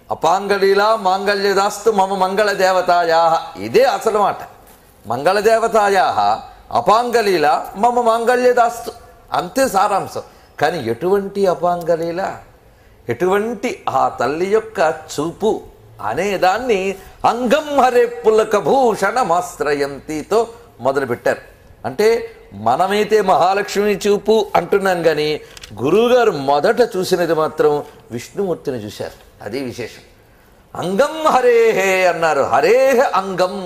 అపాంగళీలా మాంగళ్యదాస్తు మమ మంగళ దేవతాయా ఇదే అసలు మాట మంగళ దేవతాయా అపాంగళీల మమ మాంగళ్యదాస్తు అంతే సారాంశం కానీ ఎటువంటి అపాంగళీల ఎటువంటి ఆ తల్లి యొక్క చూపు అనేదాన్ని అంగం హరే పులక భూషణమాశ్రయంతితో మొదలుపెట్టారు అంటే మనమైతే మహాలక్ష్మి చూపు అంటున్నాం కానీ గురువుగారు మొదట చూసినది మాత్రం విష్ణుమూర్తిని చూశారు అది విశేషం అంగం హరేహే అన్నారు హరేహ అంగం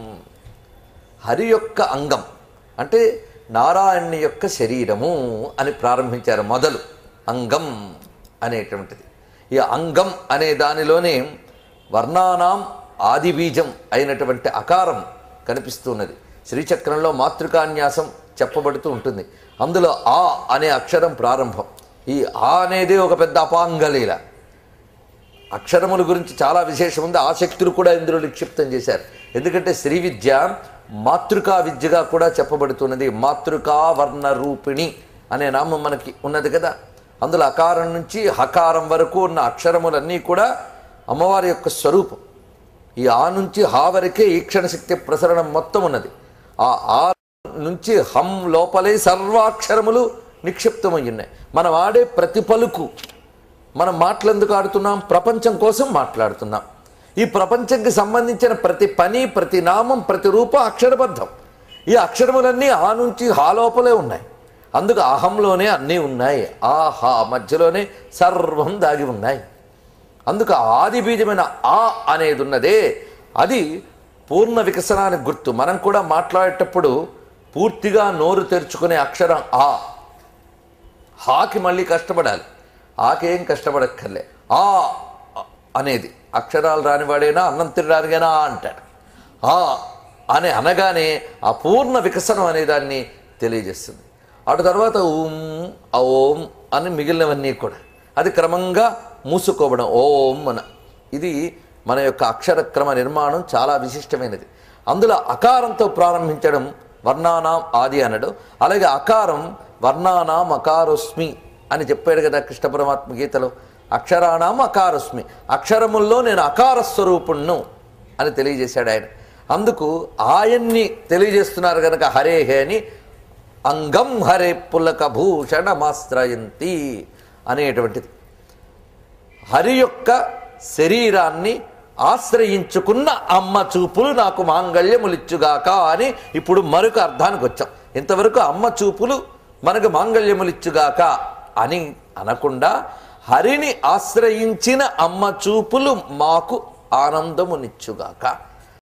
హరి యొక్క అంగం అంటే నారాయణుని యొక్క శరీరము అని ప్రారంభించారు మొదలు అంగం అనేటువంటిది ఈ అంగం అనే దానిలోనే వర్ణానాం ఆది బీజం అయినటువంటి అకారం కనిపిస్తున్నది శ్రీచక్రంలో మాతృకాన్యాసం చెప్పబడుతూ ఉంటుంది అందులో ఆ అనే అక్షరం ప్రారంభం ఈ ఆ అనేది ఒక పెద్ద అపాంగలీల అక్షరముల గురించి చాలా విశేషం ఉంది ఆ శక్తులు కూడా ఇందులో నిక్షిప్తం చేశారు ఎందుకంటే శ్రీ విద్య మాతృకా విద్యగా కూడా చెప్పబడుతున్నది మాతృకా వర్ణ రూపిణి అనే నామం మనకి ఉన్నది కదా అందులో అకారం నుంచి హకారం వరకు ఉన్న అక్షరములన్నీ కూడా అమ్మవారి యొక్క స్వరూపం ఈ ఆ నుంచి హా వరకే ఈక్షణ శక్తి ప్రసరణం మొత్తం ఉన్నది ఆ ఆ నుంచి హం లోపలే సర్వాక్షరములు నిక్షిప్తమై ఉన్నాయి మనం ఆడే ప్రతి పలుకు మనం మాటలెందుకు ఆడుతున్నాం ప్రపంచం కోసం మాట్లాడుతున్నాం ఈ ప్రపంచంకి సంబంధించిన ప్రతి పని ప్రతి నామం ప్రతి రూపం అక్షరబద్ధం ఈ అక్షరములన్నీ ఆ నుంచి హా లోపలే ఉన్నాయి అందుకు అహంలోనే అన్నీ ఉన్నాయి ఆ హా మధ్యలోనే సర్వం దాగి ఉన్నాయి అందుకు ఆది బీజమైన ఆ అనేది ఉన్నదే అది పూర్ణ వికసనానికి గుర్తు మనం కూడా మాట్లాడేటప్పుడు పూర్తిగా నోరు తెరుచుకునే అక్షరం ఆ హాకి మళ్ళీ కష్టపడాలి ఆకేం కష్టపడక్కర్లే ఆ అనేది అక్షరాలు రానివాడైనా అన్నం తినడానికైనా ఆ అంటాడు ఆ అని అనగానే ఆ పూర్ణ వికసనం అనే దాన్ని తెలియజేస్తుంది అటు తర్వాత ఓం ఓం అని మిగిలినవన్నీ కూడా అది క్రమంగా మూసుకోవడం ఓం మన ఇది మన యొక్క అక్షర క్రమ నిర్మాణం చాలా విశిష్టమైనది అందులో అకారంతో ప్రారంభించడం వర్ణానాం ఆది అనడం అలాగే అకారం వర్ణానాం అకారోస్మి అని చెప్పాడు కదా కృష్ణ పరమాత్మ గీతలో అక్షరాణం అకారస్మి అక్షరముల్లో నేను అకార స్వరూపుణ్ణు అని తెలియజేశాడు ఆయన అందుకు ఆయన్ని తెలియజేస్తున్నారు కనుక హరేహే అని అంగం హరే పులక భూషణమాశ్రయంతి అనేటువంటిది హరి యొక్క శరీరాన్ని ఆశ్రయించుకున్న అమ్మ చూపులు నాకు మాంగళ్యములిచ్చుగాక అని ఇప్పుడు మరొక అర్థానికి వచ్చాం ఇంతవరకు అమ్మ చూపులు మనకు మాంగళ్యములిచ్చుగాక అని అనకుండా హరిని ఆశ్రయించిన అమ్మ చూపులు మాకు ఆనందమునిచ్చుగాక